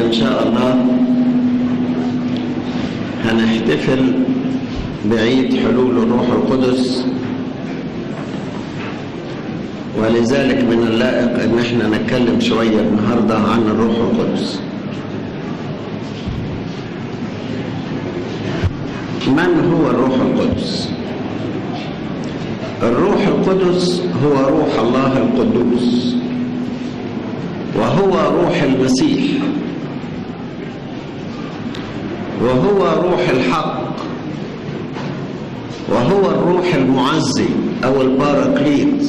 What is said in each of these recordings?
إن شاء الله هنحتفل بعيد حلول الروح القدس ولذلك من اللائق ان احنا نتكلم شوية النهاردة عن الروح القدس من هو الروح القدس الروح القدس هو روح الله القدوس وهو روح المسيح وهو روح الحق وهو الروح المعزي او الباراكليت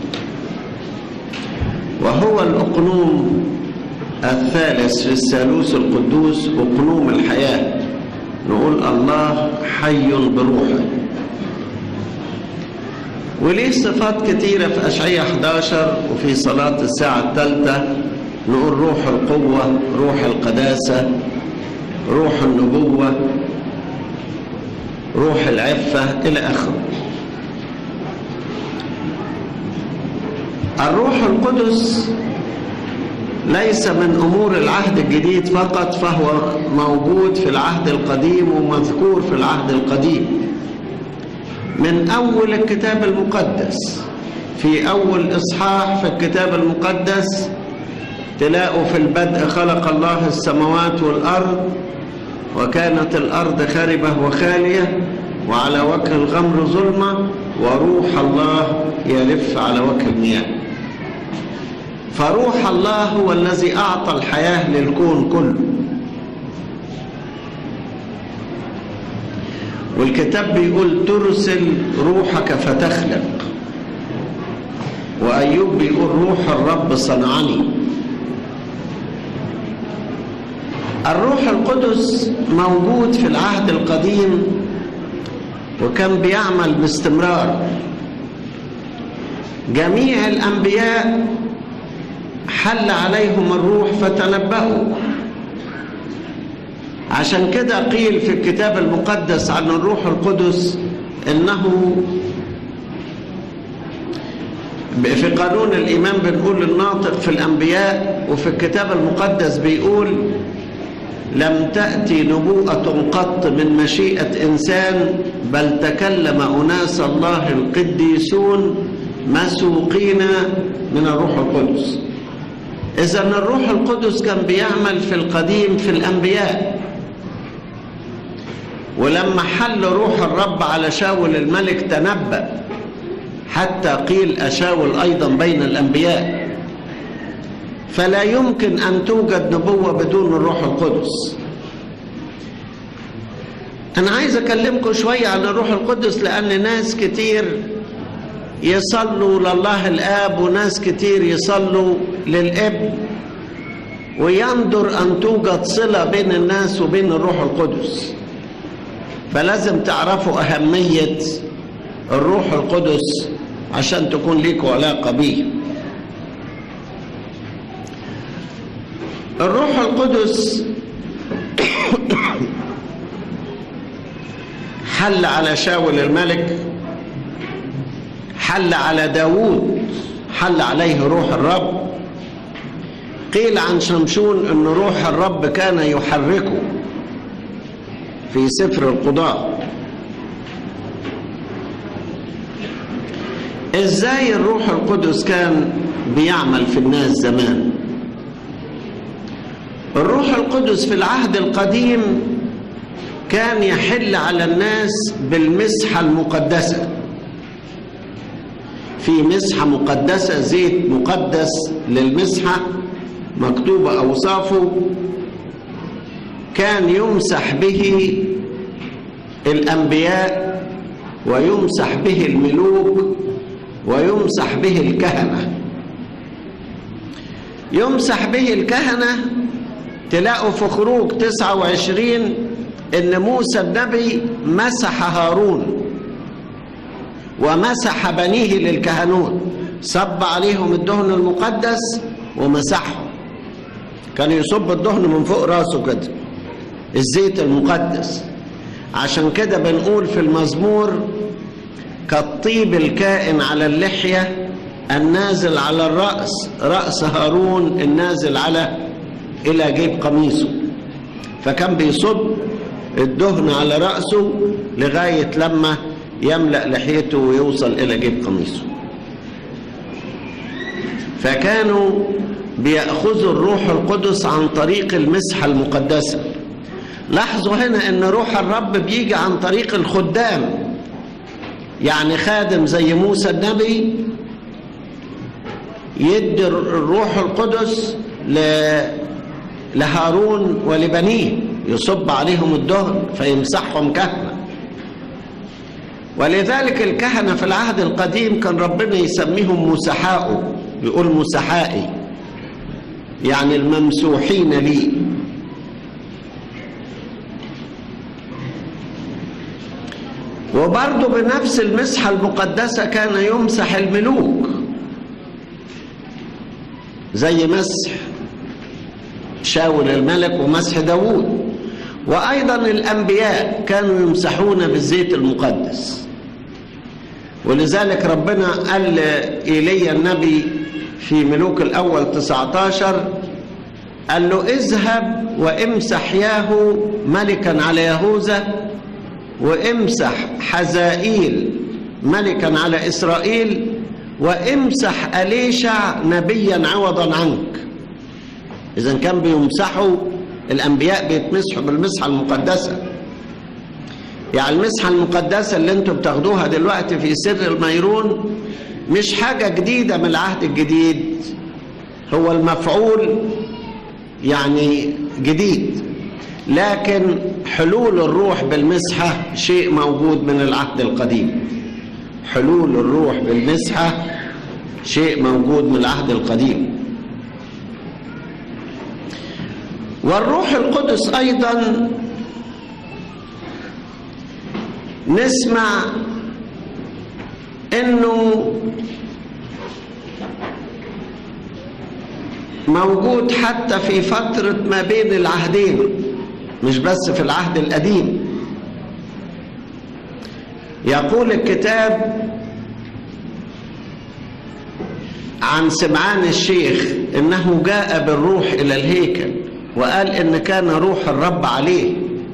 وهو الاقنوم الثالث في الثالوث القدوس اقنوم الحياه نقول الله حي بروحه وليه صفات كتيرة في أشعية 11 وفي صلاة الساعة الثالثة نقول روح القوة روح القداسة روح النبوة روح العفة إلى آخره الروح القدس ليس من أمور العهد الجديد فقط فهو موجود في العهد القديم ومذكور في العهد القديم من أول الكتاب المقدس في أول إصحاح في الكتاب المقدس تلاقوا في البدء خلق الله السماوات والأرض وكانت الأرض خاربة وخالية وعلى وجه الغمر ظلمة وروح الله يلف على وجه المياه فروح الله هو الذي أعطى الحياة للكون كله والكتاب بيقول ترسل روحك فتخلق وأيوب بيقول روح الرب صنعني الروح القدس موجود في العهد القديم وكان بيعمل باستمرار جميع الأنبياء حل عليهم الروح فتنبأوا عشان كده قيل في الكتاب المقدس عن الروح القدس انه في قانون الايمان بنقول الناطق في الانبياء وفي الكتاب المقدس بيقول لم تاتي نبوءه قط من مشيئه انسان بل تكلم اناس الله القديسون مسوقين من الروح القدس اذا الروح القدس كان بيعمل في القديم في الانبياء ولما حل روح الرب على شاول الملك تنبأ حتى قيل أشاول أيضا بين الأنبياء فلا يمكن أن توجد نبوة بدون الروح القدس أنا عايز أكلمكم شوية عن الروح القدس لأن ناس كتير يصلوا لله الآب وناس كتير يصلوا للابن ويندر أن توجد صلة بين الناس وبين الروح القدس فلازم تعرفوا أهمية الروح القدس عشان تكون ليكوا علاقة بيه الروح القدس حل على شاول الملك حل على داوود حل عليه روح الرب قيل عن شمشون أن روح الرب كان يحركه في سفر القضاء ازاي الروح القدس كان بيعمل في الناس زمان الروح القدس في العهد القديم كان يحل على الناس بالمسحة المقدسة في مسحة مقدسة زيت مقدس للمسحة مكتوبة أوصافه كان يمسح به الأنبياء ويمسح به الملوك ويمسح به الكهنة يمسح به الكهنة تلاقوا في خروج 29 إن موسى النبي مسح هارون ومسح بنيه للكهنوت صب عليهم الدهن المقدس ومسحهم كان يصب الدهن من فوق راسه كده الزيت المقدس عشان كده بنقول في المزمور كالطيب الكائن على اللحية النازل على الرأس رأس هارون النازل على إلى جيب قميصه فكان بيصب الدهن على رأسه لغاية لما يملأ لحيته ويوصل إلى جيب قميصه فكانوا بيأخذوا الروح القدس عن طريق المسحة المقدسة لاحظوا هنا ان روح الرب بيجي عن طريق الخدام يعني خادم زي موسى النبي يدي الروح القدس لهارون ولبنيه يصب عليهم الدهن فيمسحهم كهنة ولذلك الكهنة في العهد القديم كان ربنا يسميهم مسحاؤه يقول مسحائي يعني الممسوحين لي وبرضه بنفس المسحة المقدسة كان يمسح الملوك زي مسح شاول الملك ومسح داوود وأيضا الأنبياء كانوا يمسحون بالزيت المقدس ولذلك ربنا قال إيليا النبي في ملوك الأول 19 قال له اذهب وامسح ياهو ملكا على يهوذا وامسح حزائيل ملكا على إسرائيل وامسح أليشع نبيا عوضا عنك إذا كان بيمسحوا الأنبياء بيتمسحوا بالمسحة المقدسة يعني المسحة المقدسة اللي انتم بتاخدوها دلوقتي في سر الميرون مش حاجة جديدة من العهد الجديد هو المفعول يعني جديد لكن حلول الروح بالمسحة شيء موجود من العهد القديم حلول الروح بالمسحة شيء موجود من العهد القديم والروح القدس أيضا نسمع انه موجود حتى في فترة ما بين العهدين مش بس في العهد القديم يقول الكتاب عن سمعان الشيخ انه جاء بالروح الى الهيكل وقال ان كان روح الرب عليه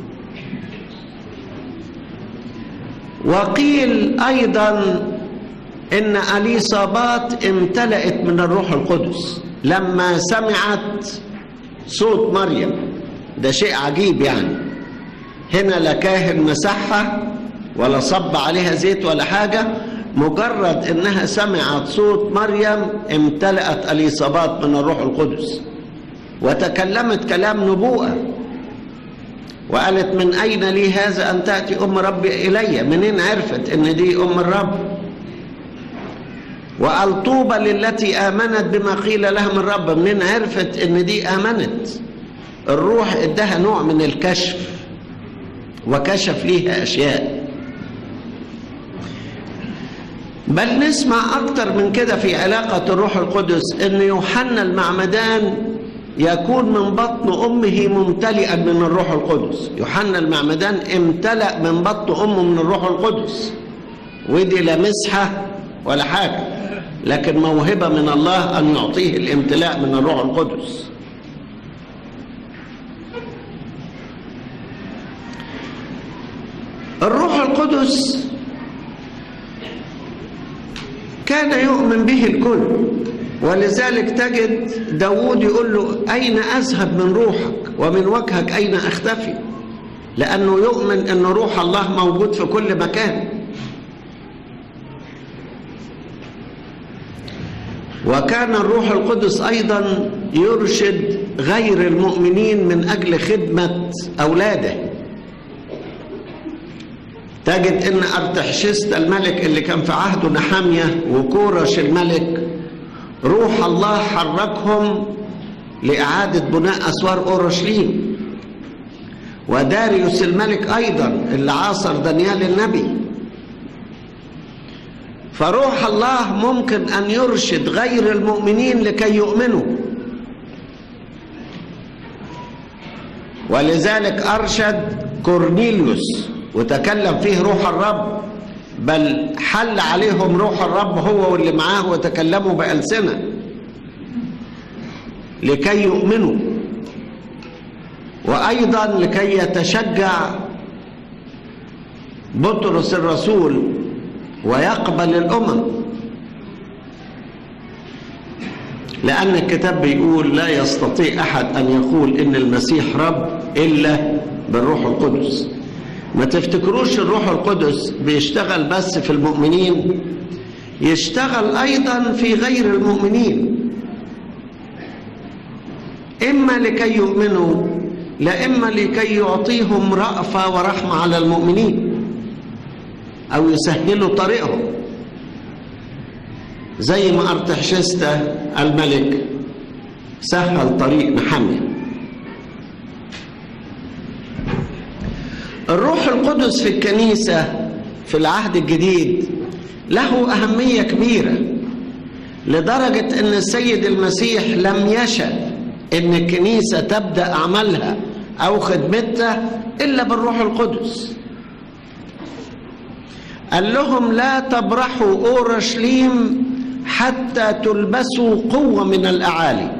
وقيل ايضا ان اليصابات امتلأت من الروح القدس لما سمعت صوت مريم ده شيء عجيب يعني هنا لا كاهن مسحها ولا صب عليها زيت ولا حاجة مجرد انها سمعت صوت مريم امتلأت اليصابات من الروح القدس وتكلمت كلام نبوءة وقالت من أين لي هذا أن تأتي أم ربي إلي منين عرفت أن دي أم الرب وقال طوبى للتي آمنت بما قيل لها من رب منين عرفت أن دي آمنت الروح ادها نوع من الكشف وكشف ليها أشياء بل نسمع أكتر من كده في علاقة الروح القدس أن يوحنا المعمدان يكون من بطن أمه ممتلئا من الروح القدس يوحنا المعمدان امتلأ من بطن أمه من الروح القدس ودي لا مسحة ولا حاجة لكن موهبة من الله أن يعطيه الامتلاء من الروح القدس الروح القدس كان يؤمن به الكل ولذلك تجد داود يقول له أين أذهب من روحك ومن وجهك أين أختفي لأنه يؤمن أن روح الله موجود في كل مكان وكان الروح القدس أيضا يرشد غير المؤمنين من أجل خدمة أولاده تجد ان ارتحشست الملك اللي كان في عهده نحامية وكورش الملك روح الله حركهم لإعادة بناء أسوار أورشليم وداريوس الملك أيضا اللي عاصر دانيال النبي فروح الله ممكن أن يرشد غير المؤمنين لكي يؤمنوا ولذلك أرشد كورنيليوس وتكلم فيه روح الرب بل حل عليهم روح الرب هو واللي معاه وتكلموا بألسنة لكي يؤمنوا وأيضا لكي يتشجع بطرس الرسول ويقبل الأمم لأن الكتاب بيقول لا يستطيع أحد أن يقول إن المسيح رب إلا بالروح القدس ما تفتكروش الروح القدس بيشتغل بس في المؤمنين يشتغل أيضا في غير المؤمنين إما لكي يؤمنوا لا إما لكي يعطيهم رأفة ورحمة على المؤمنين أو يسهلوا طريقهم زي ما أرتحشستا الملك سهل طريق نحمية الروح القدس في الكنيسة في العهد الجديد له أهمية كبيرة لدرجة أن السيد المسيح لم يشأ أن الكنيسة تبدأ عملها أو خدمتها إلا بالروح القدس قال لهم لا تبرحوا أورشليم حتى تلبسوا قوة من الأعالي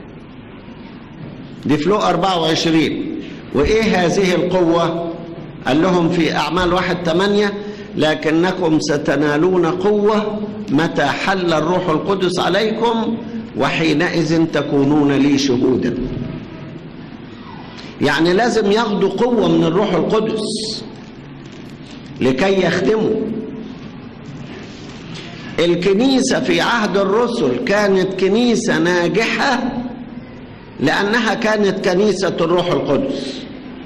دي في لقا 24 وإيه هذه القوة قال لهم في أعمال واحد ثمانية لكنكم ستنالون قوة متى حل الروح القدس عليكم وحينئذ تكونون لي شهودا يعني لازم ياخدوا قوة من الروح القدس لكي يخدموا الكنيسة في عهد الرسل كانت كنيسة ناجحة لأنها كانت كنيسة الروح القدس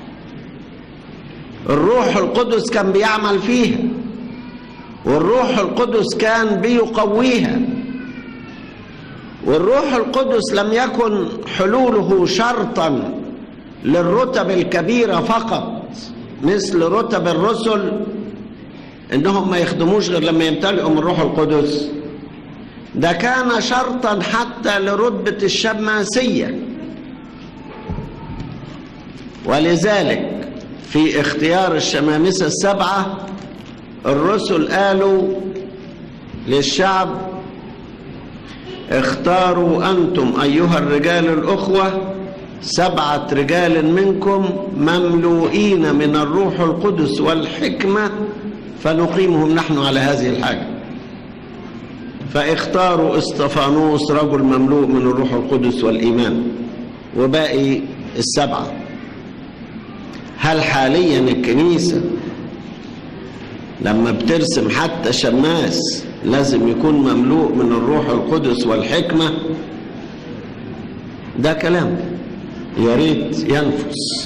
الروح القدس كان بيعمل فيها والروح القدس كان بيقويها والروح القدس لم يكن حلوله شرطا للرتب الكبيرة فقط مثل رتب الرسل انهم ما يخدموش غير لما يمتلئوا من الروح القدس ده كان شرطا حتى لرتبة الشماسية ولذلك في اختيار الشمامسة السبعة الرسل قالوا للشعب اختاروا أنتم أيها الرجال الأخوة سبعة رجال منكم مملوئين من الروح القدس والحكمة فنقيمهم نحن على هذه الحاجة فاختاروا استفانوس رجل مملوء من الروح القدس والإيمان وباقي السبعة هل حاليا الكنيسة لما بترسم حتى شماس لازم يكون مملوء من الروح القدس والحكمة ده كلام يا ريت ينفس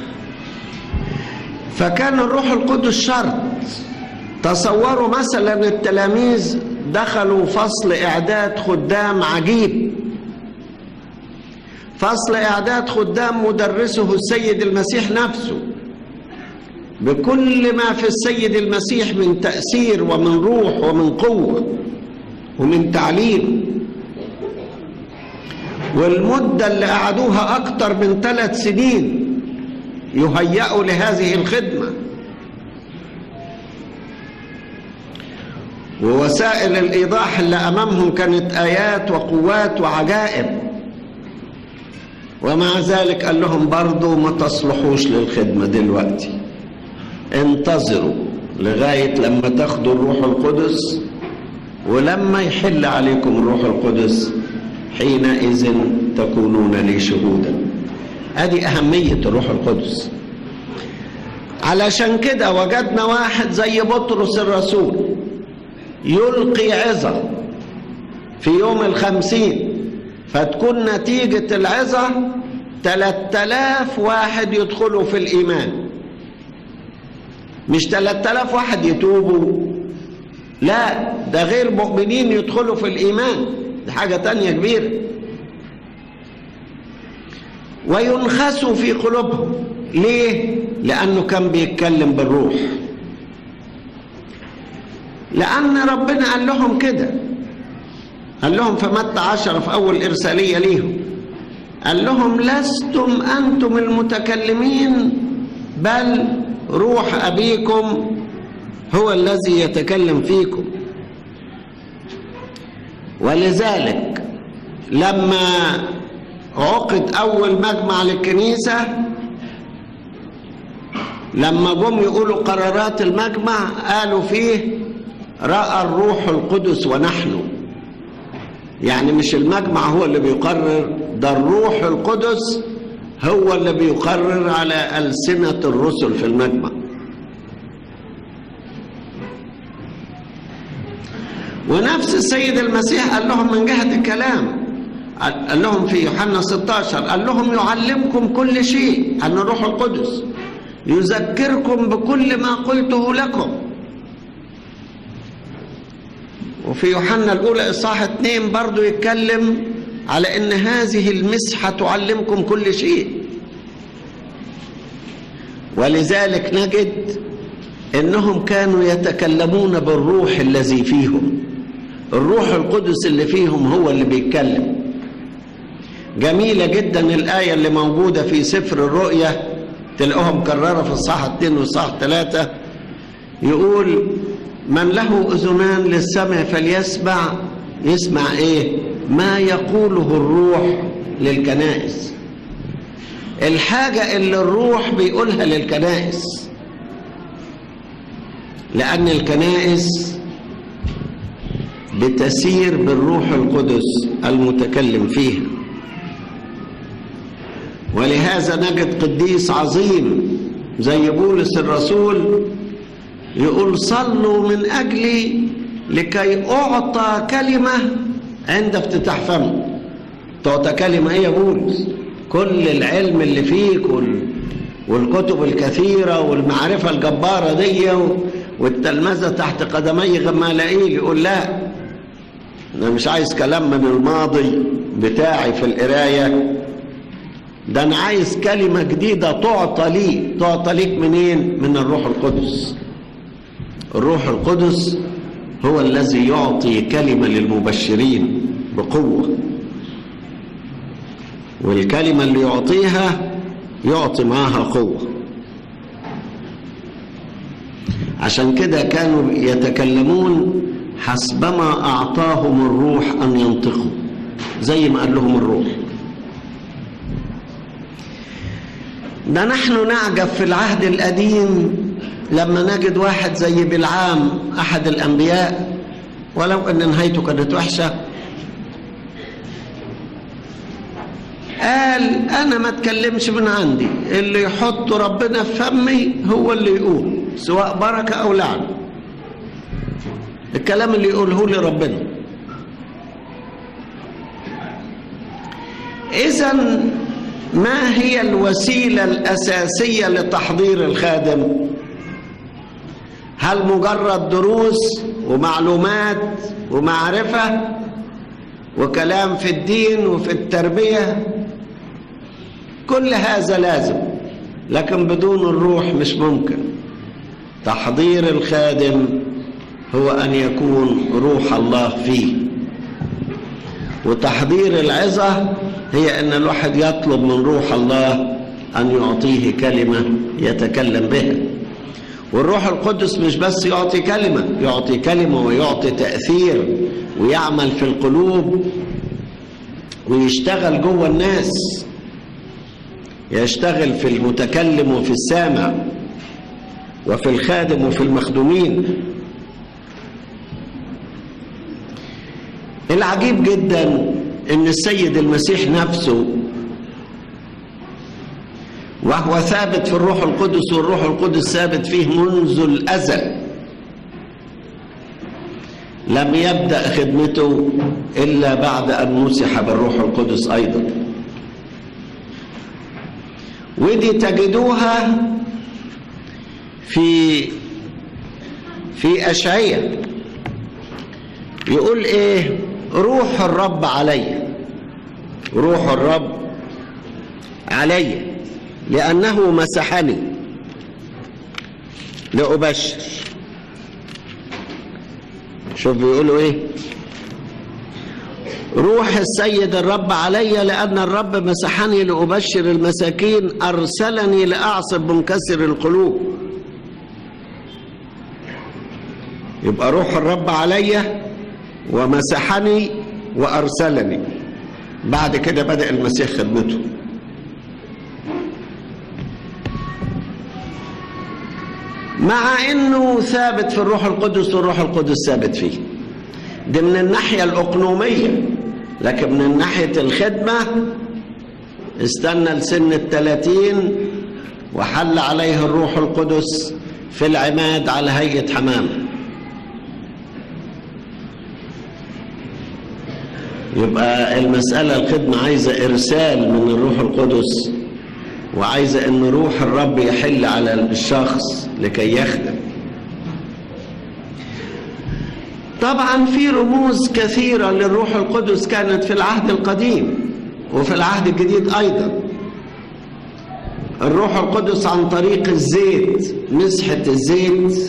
فكان الروح القدس شرط تصوروا مثلا التلاميذ دخلوا فصل اعداد خدام عجيب فصل اعداد خدام مدرسه السيد المسيح نفسه بكل ما في السيد المسيح من تأثير ومن روح ومن قوة ومن تعليم والمدة اللي قعدوها أكتر من ثلاث سنين يهيئوا لهذه الخدمة ووسائل الإيضاح اللي أمامهم كانت آيات وقوات وعجائب ومع ذلك قال لهم برضو ما تصلحوش للخدمة دلوقتي انتظروا لغاية لما تاخدوا الروح القدس ولما يحل عليكم الروح القدس حينئذ تكونون لي شهودا ادي اهمية الروح القدس علشان كده وجدنا واحد زي بطرس الرسول يلقي عظة في يوم الخمسين فتكون نتيجة العظة تلات آلاف واحد يدخلوا في الإيمان مش تلات آلاف واحد يتوبوا لا ده غير مؤمنين يدخلوا في الإيمان دي حاجة تانية كبيرة وينخسوا في قلوبهم ليه؟ لأنه كان بيتكلم بالروح لأن ربنا قال لهم كده قال لهم في متى عشرة في أول إرسالية ليهم قال لهم لستم أنتم المتكلمين بل روح أبيكم هو الذي يتكلم فيكم ولذلك لما عقد أول مجمع للكنيسة لما جم يقولوا قرارات المجمع قالوا فيه رأى الروح القدس ونحن يعني مش المجمع هو اللي بيقرر ده الروح القدس هو اللي بيقرر على ألسنة الرسل في المجمع ونفس السيد المسيح قال لهم من جهة الكلام قال لهم في يوحنا 16 قال لهم يعلمكم كل شيء عن الروح القدس يذكركم بكل ما قلته لكم وفي يوحنا الأولى إصحاح 2 برضو يتكلم على أن هذه المسحة تعلمكم كل شيء ولذلك نجد أنهم كانوا يتكلمون بالروح الذي فيهم الروح القدس اللي فيهم هو اللي بيتكلم جميلة جدا الآية اللي موجودة في سفر الرؤيا تلاقوها مكررة في الصح 2 والصح 3 يقول من له أذنان للسمع فليسمع يسمع إيه ما يقوله الروح للكنائس الحاجة اللي الروح بيقولها للكنائس لأن الكنائس بتسير بالروح القدس المتكلم فيها ولهذا نجد قديس عظيم زي بولس الرسول يقول صلوا من أجلي لكي أعطى كلمة عند افتتاح فمي تعطى كلمة إيه يا بولس كل العلم اللي فيك وال... والكتب الكثيرة والمعرفة الجبارة دي والتلمذة تحت قدمي غمالائيل يقول لا أنا مش عايز كلام من الماضي بتاعي في القراية ده أنا عايز كلمة جديدة تعطى لي تعطى ليك منين؟ من الروح القدس الروح القدس هو الذي يعطي كلمة للمبشرين بقوة والكلمة اللي يعطيها يعطي معاها قوة عشان كده كانوا يتكلمون حسبما أعطاهم الروح أن ينطقوا زي ما قال لهم الروح ده نحن نعجب في العهد القديم لما نجد واحد زي بلعام أحد الأنبياء ولو أن نهايته كانت وحشة قال أنا ما اتكلمش من عندي اللي يحط ربنا في فمي هو اللي يقول سواء بركة أو لعنة الكلام اللي يقوله لي ربنا إذا ما هي الوسيلة الأساسية لتحضير الخادم؟ هل مجرد دروس ومعلومات ومعرفة وكلام في الدين وفي التربية كل هذا لازم لكن بدون الروح مش ممكن تحضير الخادم هو أن يكون روح الله فيه وتحضير العظة هي أن الواحد يطلب من روح الله أن يعطيه كلمة يتكلم بها والروح القدس مش بس يعطي كلمة يعطي كلمة ويعطي تأثير ويعمل في القلوب ويشتغل جوه الناس يشتغل في المتكلم وفي السامع وفي الخادم وفي المخدومين العجيب جدا ان السيد المسيح نفسه وهو ثابت في الروح القدس والروح القدس ثابت فيه منذ الازل لم يبدا خدمته الا بعد ان مسح بالروح القدس ايضا ودي تجدوها في في اشعياء يقول ايه روح الرب علي روح الرب علي لأنه مسحني لأبشر شوف بيقولوا ايه روح السيد الرب علي لأن الرب مسحني لأبشر المساكين أرسلني لأعصب منكسر القلوب يبقى روح الرب علي ومسحني وأرسلني بعد كده بدأ المسيح خدمته مع انه ثابت في الروح القدس والروح القدس ثابت فيه دي من الناحية الأقنومية لكن من ناحية الخدمة استنى لسن الثلاثين وحل عليه الروح القدس في العماد على هيئة حمام يبقى المسألة الخدمة عايزة إرسال من الروح القدس وعايزة أن روح الرب يحل على الشخص لكي يخدم طبعا في رموز كثيرة للروح القدس كانت في العهد القديم وفي العهد الجديد أيضا الروح القدس عن طريق الزيت مسحة الزيت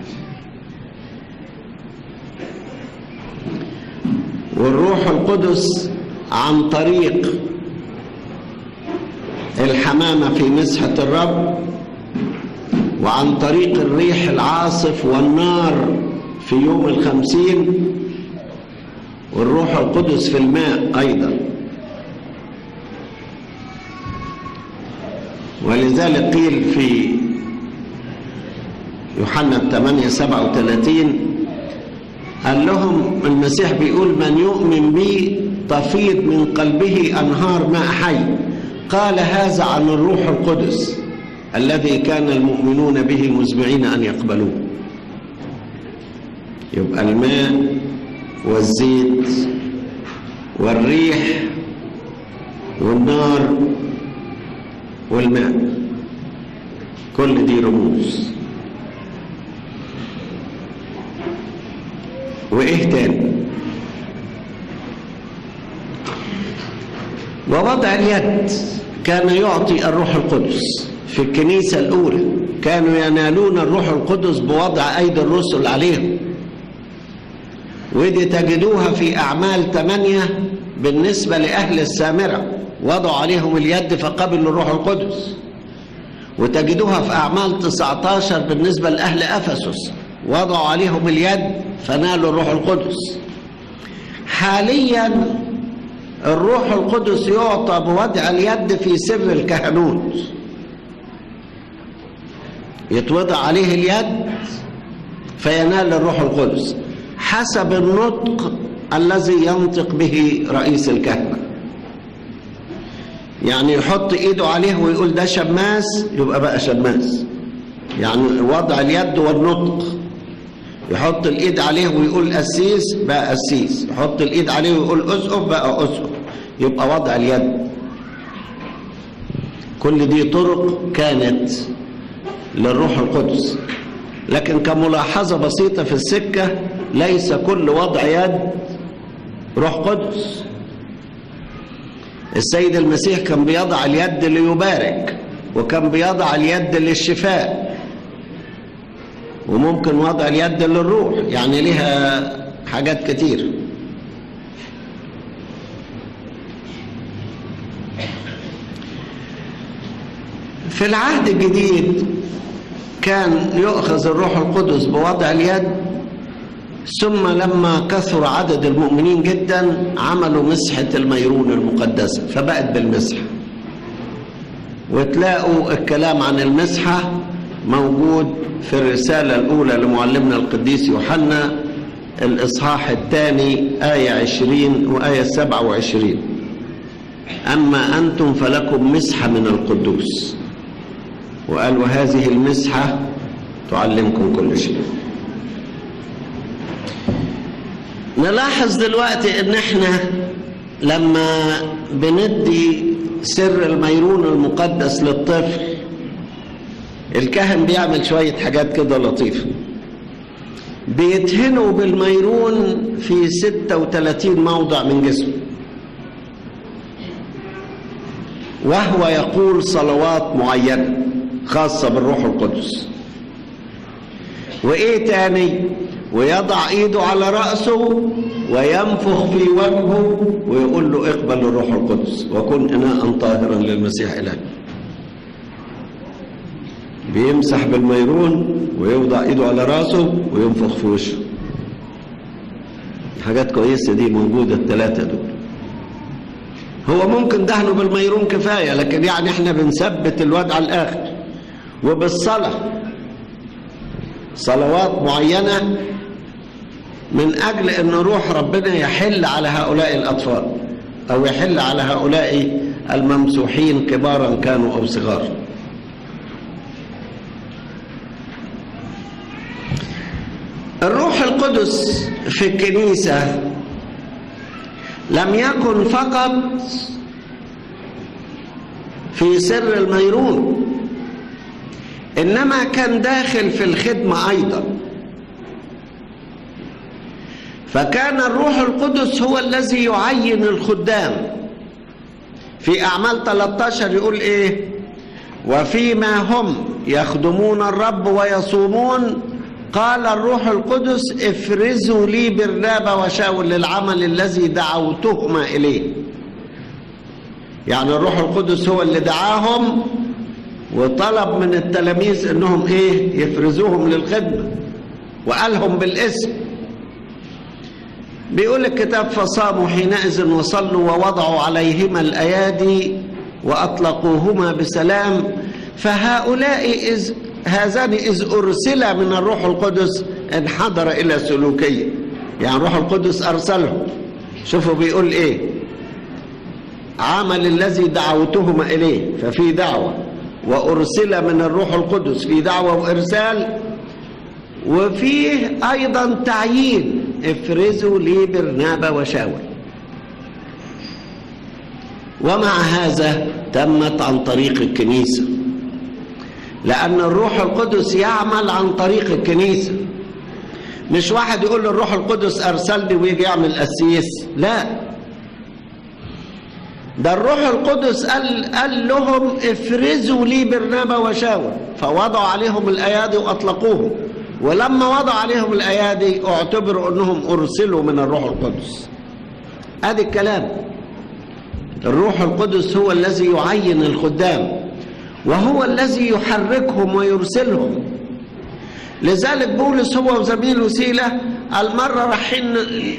والروح القدس عن طريق الحمامة في مسحة الرب وعن طريق الريح العاصف والنار في يوم الخمسين والروح القدس في الماء أيضا ولذلك قيل في يوحنا 8 37 قال لهم المسيح بيقول من يؤمن بي تفيض من قلبه أنهار ماء حي قال هذا عن الروح القدس الذي كان المؤمنون به مزمعين أن يقبلوه يبقى الماء والزيت والريح والنار والماء كل دي رموز وايه تاني ووضع اليد كان يعطي الروح القدس في الكنيسة الأولى كانوا ينالون الروح القدس بوضع أيدي الرسل عليهم ودي تجدوها في أعمال ثمانية بالنسبة لأهل السامرة وضعوا عليهم اليد فقبلوا الروح القدس وتجدوها في أعمال 19 بالنسبة لأهل أفسس وضعوا عليهم اليد فنالوا الروح القدس حاليا الروح القدس يعطى بوضع اليد في سر الكهنوت يتوضع عليه اليد فينال الروح القدس حسب النطق الذي ينطق به رئيس الكهنة يعني يحط ايده عليه ويقول ده شماس يبقى بقى شماس يعني وضع اليد والنطق يحط الايد عليه ويقول قسيس بقى قسيس يحط الايد عليه ويقول اسقف بقى اسقف يبقى وضع اليد كل دي طرق كانت للروح القدس لكن كملاحظة بسيطة في السكة ليس كل وضع يد روح قدس السيد المسيح كان بيضع اليد ليبارك وكان بيضع اليد للشفاء وممكن وضع اليد للروح يعني لها حاجات كتير في العهد الجديد كان يؤخذ الروح القدس بوضع اليد ثم لما كثر عدد المؤمنين جدا عملوا مسحة الميرون المقدسة فبقت بالمسحة وتلاقوا الكلام عن المسحة موجود في الرسالة الأولى لمعلمنا القديس يوحنا الإصحاح الثاني آية عشرين وآية سبعة وعشرين أما أنتم فلكم مسحة من القدوس وقال وهذه المسحة تعلمكم كل شيء نلاحظ دلوقتي ان احنا لما بندي سر الميرون المقدس للطفل الكاهن بيعمل شوية حاجات كده لطيفة بيدهنوا بالميرون في 36 موضع من جسمه وهو يقول صلوات معينة خاصة بالروح القدس وإيه تاني ويضع إيده على رأسه وينفخ في وجهه ويقول له اقبل الروح القدس وكن إناء طاهرا للمسيح إلهك بيمسح بالميرون ويوضع ايده على راسه وينفخ في وشه حاجات كويسه دي موجوده الثلاثه دول هو ممكن دهنه بالميرون كفايه لكن يعني احنا بنثبت الواد على الاخر وبالصلاه صلوات معينة من أجل أن روح ربنا يحل على هؤلاء الأطفال أو يحل على هؤلاء الممسوحين كبارا كانوا أو صغار الروح القدس في الكنيسة لم يكن فقط في سر الميرون إنما كان داخل في الخدمة أيضا فكان الروح القدس هو الذي يعين الخدام في أعمال 13 يقول إيه وفيما هم يخدمون الرب ويصومون قال الروح القدس افرزوا لي برنابا وشاول للعمل الذي دعوتهما إليه يعني الروح القدس هو اللي دعاهم وطلب من التلاميذ انهم ايه يفرزوهم للخدمه وقالهم بالاسم بيقول الكتاب فصاموا حينئذ وصلوا ووضعوا عليهما الايادي واطلقوهما بسلام فهؤلاء إذ هذان اذ ارسلا من الروح القدس انحدر الى سلوكيه يعني الروح القدس ارسلهم شوفوا بيقول ايه عمل الذي دعوتهما اليه ففي دعوه وأرسل من الروح القدس في دعوة وإرسال وفيه أيضا تعيين افرزوا لي برنابا وشاول ومع هذا تمت عن طريق الكنيسة لأن الروح القدس يعمل عن طريق الكنيسة مش واحد يقول له الروح القدس أرسلني ويجي يعمل أسيس لا ده الروح القدس قال, قال لهم افرزوا لي برنابا وشاول فوضعوا عليهم الايادي واطلقوهم ولما وضعوا عليهم الايادي اعتبروا انهم ارسلوا من الروح القدس ادي الكلام الروح القدس هو الذي يعين الخدام وهو الذي يحركهم ويرسلهم لذلك بولس هو وزميله سيله المره رايحين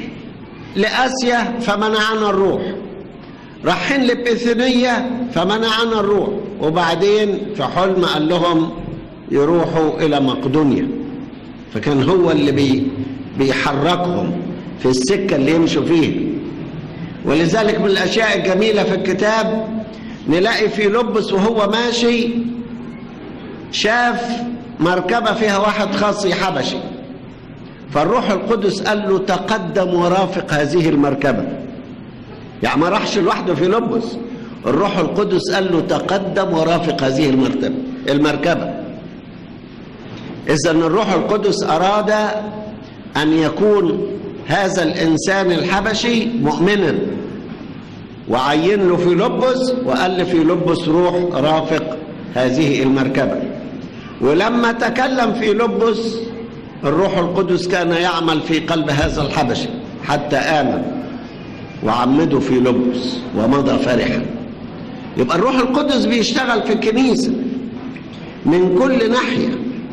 لاسيا فمنعنا الروح رايحين لبيثينية فمنعنا الروح وبعدين في حلم قال لهم يروحوا إلى مقدونيا فكان هو اللي بي بيحركهم في السكة اللي يمشوا فيها ولذلك من الأشياء الجميلة في الكتاب نلاقي في لبس وهو ماشي شاف مركبة فيها واحد خاصي حبشي فالروح القدس قال له تقدم ورافق هذه المركبه يعني ما راحش لوحده في لبس الروح القدس قال له تقدم ورافق هذه المرتبة المركبة إذا الروح القدس أراد أن يكون هذا الإنسان الحبشي مؤمنا وعين له في لبس وقال له في لبس روح رافق هذه المركبة ولما تكلم في لبس الروح القدس كان يعمل في قلب هذا الحبشي حتى آمن وعمده في لبس ومضى فرحا يبقى الروح القدس بيشتغل في الكنيسة من كل ناحية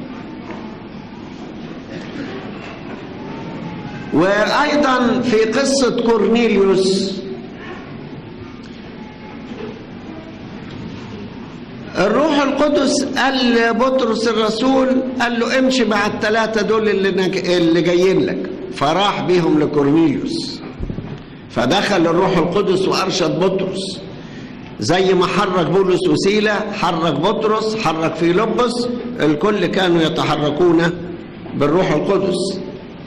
وأيضا في قصة كورنيليوس الروح القدس قال لبطرس الرسول قال له امشي مع الثلاثة دول اللي, نج... اللي جايين لك فراح بيهم لكورنيليوس فدخل الروح القدس وارشد بطرس زي ما حرك بولس وسيلة حرك بطرس حرك فيلبس الكل كانوا يتحركون بالروح القدس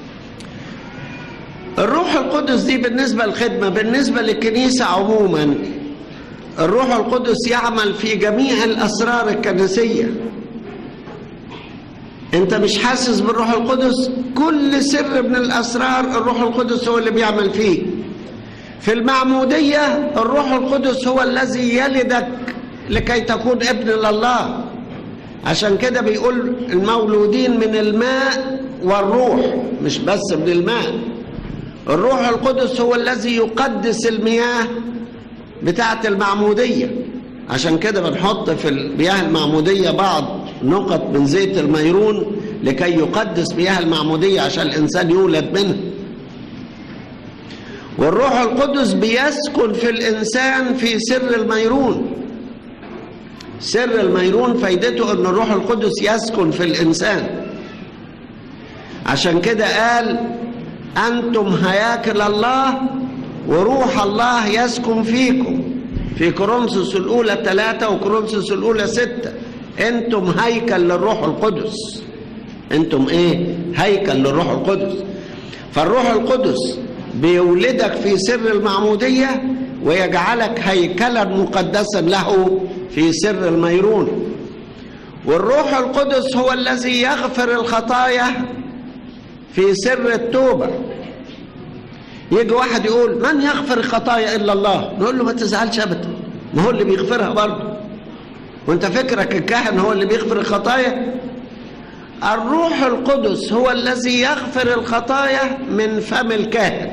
الروح القدس دي بالنسبة للخدمة بالنسبة للكنيسة عموما الروح القدس يعمل في جميع الأسرار الكنسية انت مش حاسس بالروح القدس كل سر من الأسرار الروح القدس هو اللي بيعمل فيه في المعمودية الروح القدس هو الذي يلدك لكي تكون ابن لله عشان كده بيقول المولودين من الماء والروح مش بس من الماء الروح القدس هو الذي يقدس المياه بتاعة المعمودية عشان كده بنحط في المياه المعمودية بعض نقط من زيت الميرون لكي يقدس مياه المعمودية عشان الإنسان يولد منها والروح القدس بيسكن في الإنسان في سر الميرون سر الميرون فايدته أن الروح القدس يسكن في الإنسان عشان كده قال أنتم هياكل الله وروح الله يسكن فيكم في كورنثوس الأولى ثلاثة وكورنثوس الأولى ستة أنتم هيكل للروح القدس أنتم إيه؟ هيكل للروح القدس فالروح القدس بيولدك في سر المعمودية ويجعلك هيكلا مقدسا له في سر الميرون والروح القدس هو الذي يغفر الخطايا في سر التوبة يجي واحد يقول من يغفر الخطايا إلا الله نقول له ما تزعلش أبدا ما هو اللي بيغفرها برضه وانت فكرك الكاهن هو اللي بيغفر الخطايا الروح القدس هو الذي يغفر الخطايا من فم الكاهن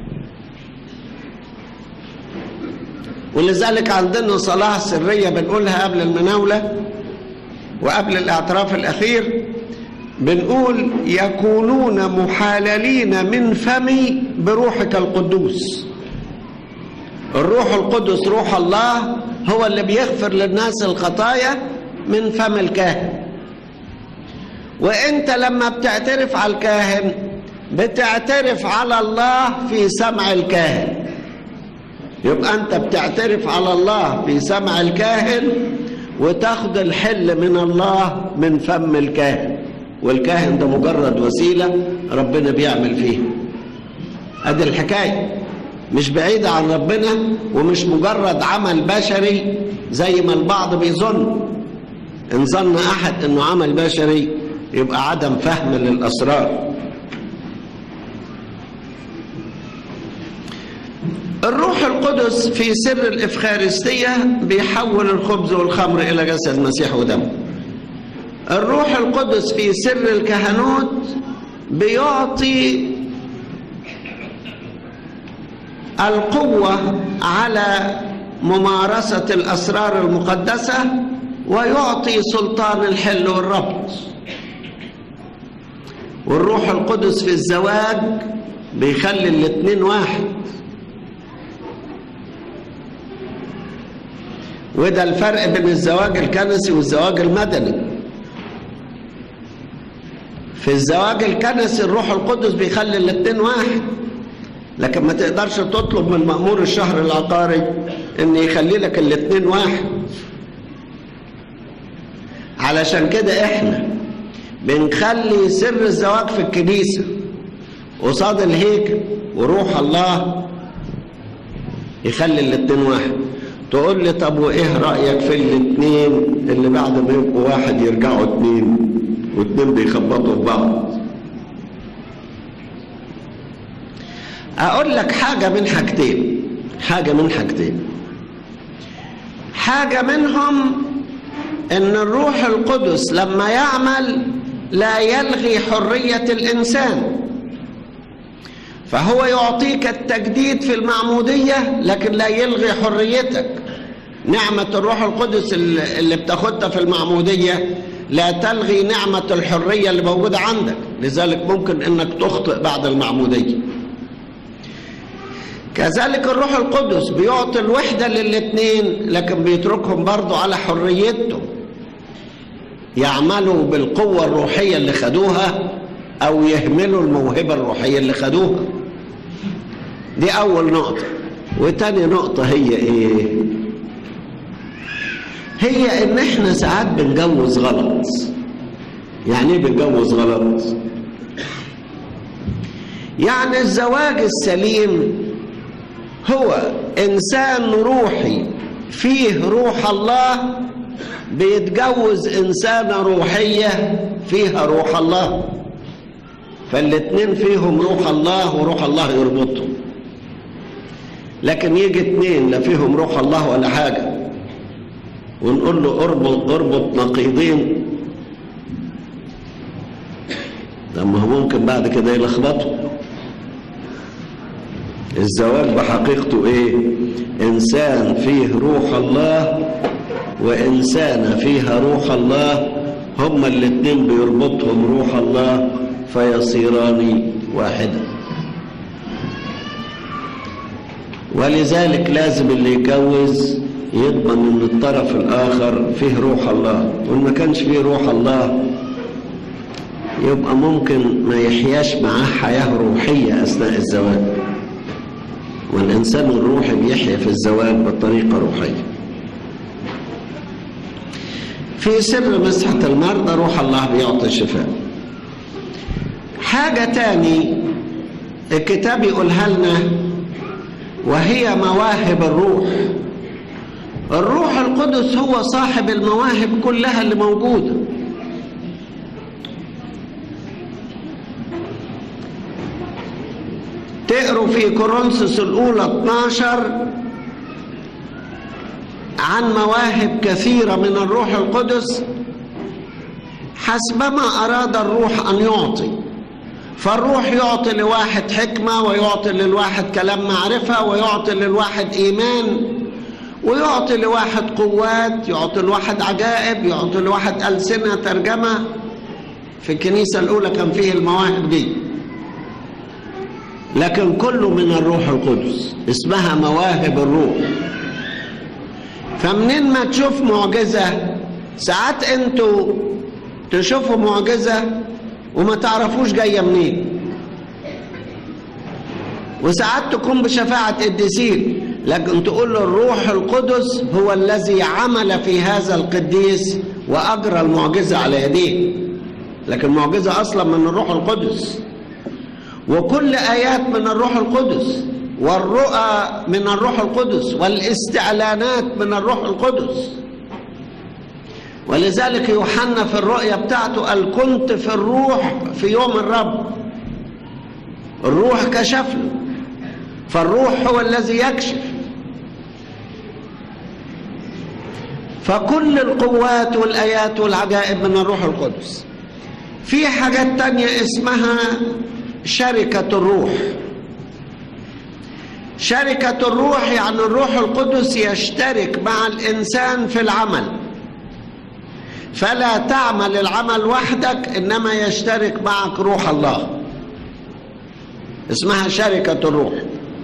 ولذلك عندنا صلاة سرية بنقولها قبل المناولة وقبل الاعتراف الأخير بنقول يكونون محاللين من فمي بروحك القدوس الروح القدس روح الله هو اللي بيغفر للناس الخطايا من فم الكاهن وانت لما بتعترف على الكاهن بتعترف على الله في سمع الكاهن يبقى انت بتعترف على الله في سمع الكاهن وتاخد الحل من الله من فم الكاهن والكاهن ده مجرد وسيله ربنا بيعمل فيها ادي الحكايه مش بعيدة عن ربنا ومش مجرد عمل بشري زي ما البعض بيظن إن ظن أحد إنه عمل بشري يبقى عدم فهم للأسرار الروح القدس في سر الإفخارستية بيحول الخبز والخمر إلى جسد المسيح ودمه الروح القدس في سر الكهنوت بيعطي القوة على ممارسة الأسرار المقدسة ويعطي سلطان الحل والربط والروح القدس في الزواج بيخلي الاتنين واحد وده الفرق بين الزواج الكنسي والزواج المدني في الزواج الكنسي الروح القدس بيخلي الاتنين واحد لكن ما تقدرش تطلب من مأمور الشهر العقاري ان يخلي لك الاتنين واحد علشان كده احنا بنخلي سر الزواج في الكنيسة قصاد الهيكل وروح الله يخلي الاتنين واحد تقول لي طب وايه رأيك في الاتنين اللي بعد ما يبقوا واحد يرجعوا اتنين واتنين بيخبطوا في بعض اقول لك حاجه من حاجتين حاجه من حاجتين حاجه منهم ان الروح القدس لما يعمل لا يلغي حريه الانسان فهو يعطيك التجديد في المعموديه لكن لا يلغي حريتك نعمه الروح القدس اللي بتاخدها في المعموديه لا تلغي نعمه الحريه اللي موجوده عندك لذلك ممكن انك تخطئ بعد المعموديه كذلك الروح القدس بيعطي الوحدة للاثنين لكن بيتركهم برضو على حريتهم يعملوا بالقوة الروحية اللي خدوها أو يهملوا الموهبة الروحية اللي خدوها دي أول نقطة وتاني نقطة هي إيه هي إن إحنا ساعات بنجوز غلط يعني إيه بنجوز غلط يعني الزواج السليم هو انسان روحي فيه روح الله بيتجوز انسانه روحيه فيها روح الله فالاتنين فيهم روح الله وروح الله يربطهم لكن يجي اتنين لا فيهم روح الله ولا حاجه ونقول له اربط اربط نقيضين لما هو ممكن بعد كده يلخبطوا الزواج بحقيقته ايه انسان فيه روح الله وانسانه فيها روح الله هما الاتنين بيربطهم روح الله فيصيران واحدا ولذلك لازم اللي يتجوز يضمن ان الطرف الاخر فيه روح الله وان ما كانش فيه روح الله يبقى ممكن ما يحياش معاه حياة روحية أثناء الزواج والإنسان الروحي بيحيا في الزواج بطريقة روحية في سر مسحة المرضى روح الله بيعطي شفاء حاجة تاني الكتاب يقولها لنا وهي مواهب الروح الروح القدس هو صاحب المواهب كلها اللي موجودة تقروا في كورنثوس الأولى 12 عن مواهب كثيرة من الروح القدس حسبما أراد الروح أن يعطي فالروح يعطي لواحد حكمة ويعطي للواحد كلام معرفة ويعطي للواحد إيمان ويعطي لواحد قوات يعطي لواحد عجائب يعطي لواحد ألسنة ترجمة في الكنيسة الأولى كان فيه المواهب دي لكن كله من الروح القدس اسمها مواهب الروح فمنين ما تشوف معجزة ساعات انتوا تشوفوا معجزة وما تعرفوش جاية منين وساعات تكون بشفاعة قديسين لكن تقول له الروح القدس هو الذي عمل في هذا القديس وأجرى المعجزة على يديه لكن المعجزة أصلا من الروح القدس وكل آيات من الروح القدس والرؤى من الروح القدس والاستعلانات من الروح القدس ولذلك يوحنا في الرؤيا بتاعته قال كنت في الروح في يوم الرب الروح كشف له فالروح هو الذي يكشف فكل القوات والآيات والعجائب من الروح القدس في حاجات تانية اسمها شركة الروح شركة الروح يعني الروح القدس يشترك مع الإنسان في العمل فلا تعمل العمل وحدك إنما يشترك معك روح الله اسمها شركة الروح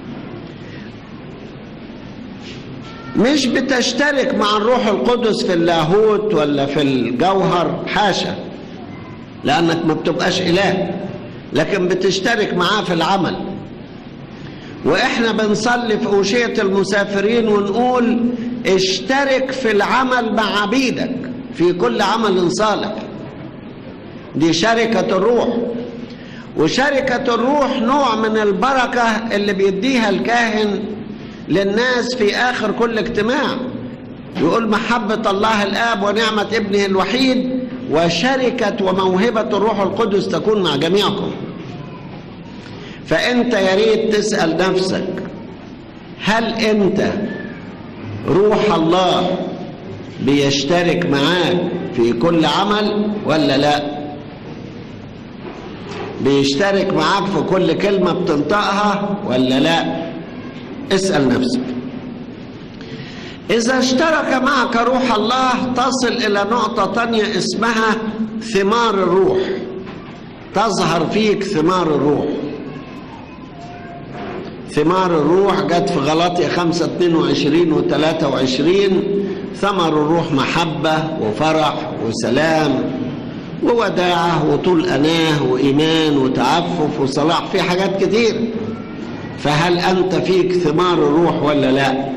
مش بتشترك مع الروح القدس في اللاهوت ولا في الجوهر حاشا لأنك ما بتبقاش إله لكن بتشترك معاه في العمل واحنا بنصلي في أوشية المسافرين ونقول اشترك في العمل مع عبيدك في كل عمل صالح دي شركة الروح وشركة الروح نوع من البركة اللي بيديها الكاهن للناس في آخر كل اجتماع يقول محبة الله الآب ونعمة ابنه الوحيد وشركة وموهبة الروح القدس تكون مع جميعكم فأنت يا ريت تسأل نفسك هل أنت روح الله بيشترك معاك في كل عمل ولا لا بيشترك معاك في كل كلمة بتنطقها ولا لا اسأل نفسك إذا اشترك معك روح الله تصل إلى نقطة تانية اسمها ثمار الروح تظهر فيك ثمار الروح ثمار الروح جت في غلطية 5 22 و 23 ثمر الروح محبة وفرح وسلام ووداعة وطول أناه وإيمان وتعفف وصلاح في حاجات كتير فهل أنت فيك ثمار الروح ولا لا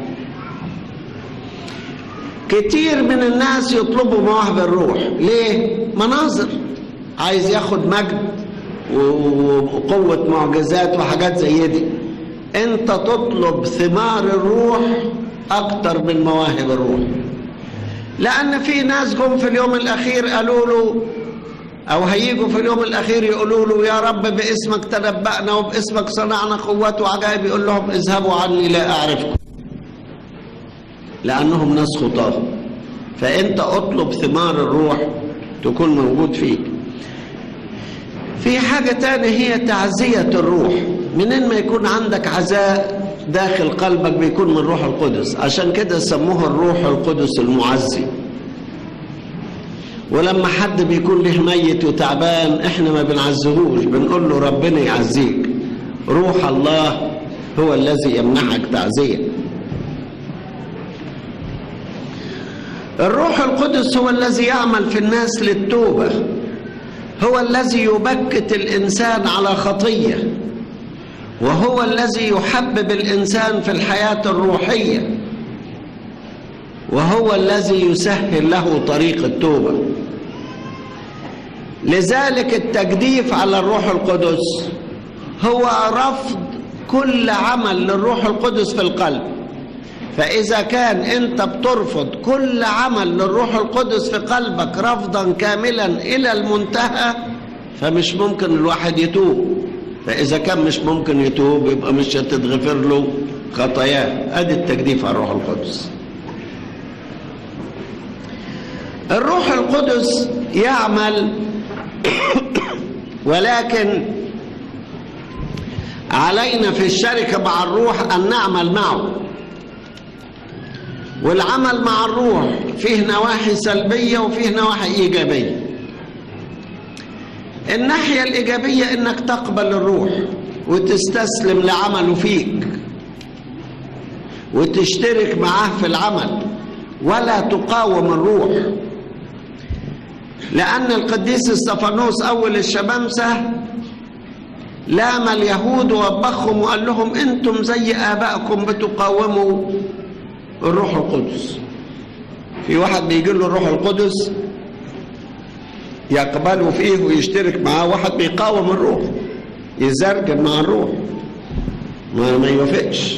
كتير من الناس يطلبوا مواهب الروح ليه مناظر عايز ياخد مجد وقوة معجزات وحاجات زي دي انت تطلب ثمار الروح اكتر من مواهب الروح لان في ناس جم في اليوم الاخير قالوا له او هيجوا في اليوم الاخير يقولوا له يا رب باسمك تنبأنا وباسمك صنعنا قوات وعجائب يقول لهم اذهبوا عني لا اعرفكم لانهم ناس خطاه فانت اطلب ثمار الروح تكون موجود فيك في حاجة تانية هي تعزية الروح منين ما يكون عندك عزاء داخل قلبك بيكون من روح القدس عشان كده سموه الروح القدس المعزي ولما حد بيكون له ميت وتعبان احنا ما بنعزهوش بنقول له ربنا يعزيك روح الله هو الذي يمنحك تعزيه الروح القدس هو الذي يعمل في الناس للتوبه هو الذي يبكت الإنسان على خطية وهو الذي يحبب الإنسان في الحياة الروحية وهو الذي يسهل له طريق التوبة لذلك التجديف على الروح القدس هو رفض كل عمل للروح القدس في القلب فإذا كان أنت بترفض كل عمل للروح القدس في قلبك رفضا كاملا إلى المنتهى فمش ممكن الواحد يتوب فإذا كان مش ممكن يتوب يبقى مش هتتغفر له خطاياه أدي التجديف على الروح القدس الروح القدس يعمل ولكن علينا في الشركة مع الروح أن نعمل معه والعمل مع الروح فيه نواحي سلبية وفيه نواحي إيجابية الناحية الإيجابية إنك تقبل الروح وتستسلم لعمله فيك وتشترك معاه في العمل ولا تقاوم الروح لأن القديس استفانوس أول الشمامسة لام اليهود ووبخهم وقال لهم أنتم زي آبائكم بتقاوموا الروح القدس في واحد بيجي له الروح القدس يقبله فيه ويشترك معاه واحد بيقاوم الروح يزرجن مع الروح ما, ما يوافقش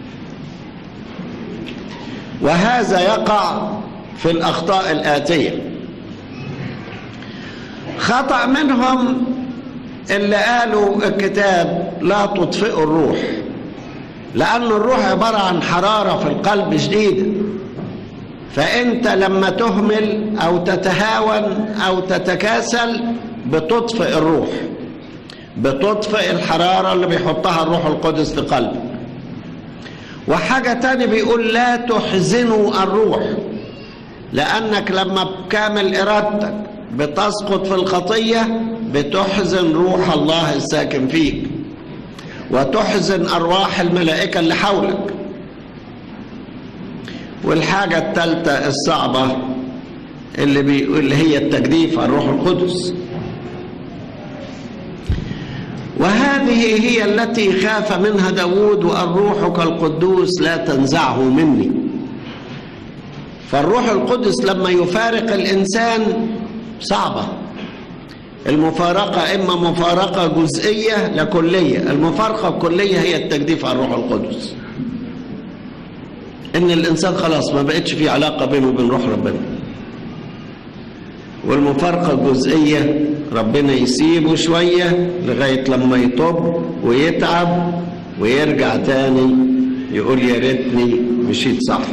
وهذا يقع في الأخطاء الآتية خطأ منهم اللي قالوا الكتاب لا تطفئوا الروح لأن الروح عبارة عن حرارة في القلب شديدة فأنت لما تهمل أو تتهاون أو تتكاسل بتطفئ الروح بتطفئ الحرارة اللي بيحطها الروح القدس في قلبك وحاجة تاني بيقول لا تحزنوا الروح لأنك لما بكامل إرادتك بتسقط في الخطية بتحزن روح الله الساكن فيك وتحزن أرواح الملائكة اللي حولك والحاجة الثالثة الصعبة اللي بيقول اللي هي التجديف على الروح القدس وهذه هي التي خاف منها داود وأن روحك القدوس لا تنزعه مني فالروح القدس لما يفارق الإنسان صعبة المفارقة إما مفارقة جزئية لكلية المفارقة الكلية هي التجديف على الروح القدس إن الإنسان خلاص ما بقتش في علاقة بينه وبين روح ربنا والمفارقة الجزئية ربنا يسيبه شوية لغاية لما يطب ويتعب ويرجع تاني يقول يا ريتني مشيت صح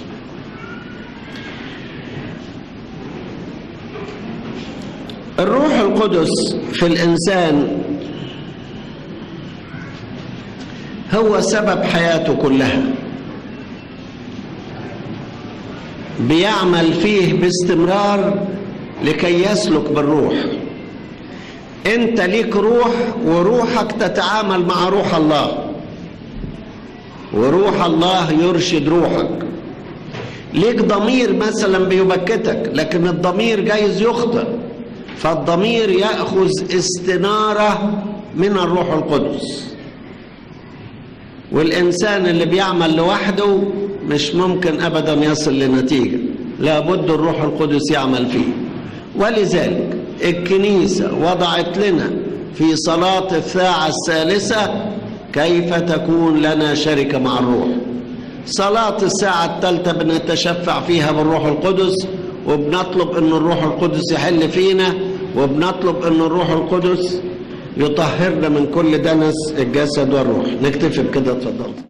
الروح القدس في الإنسان هو سبب حياته كلها بيعمل فيه باستمرار لكي يسلك بالروح انت ليك روح وروحك تتعامل مع روح الله وروح الله يرشد روحك ليك ضمير مثلا بيبكتك لكن الضمير جايز يخطئ فالضمير ياخذ استناره من الروح القدس والانسان اللي بيعمل لوحده مش ممكن ابدا يصل لنتيجه لابد الروح القدس يعمل فيه ولذلك الكنيسه وضعت لنا في صلاه الساعه الثالثه كيف تكون لنا شركه مع الروح صلاه الساعه الثالثه بنتشفع فيها بالروح القدس وبنطلب ان الروح القدس يحل فينا وبنطلب ان الروح القدس يطهرنا من كل دنس الجسد والروح نكتفي بكده اتفضل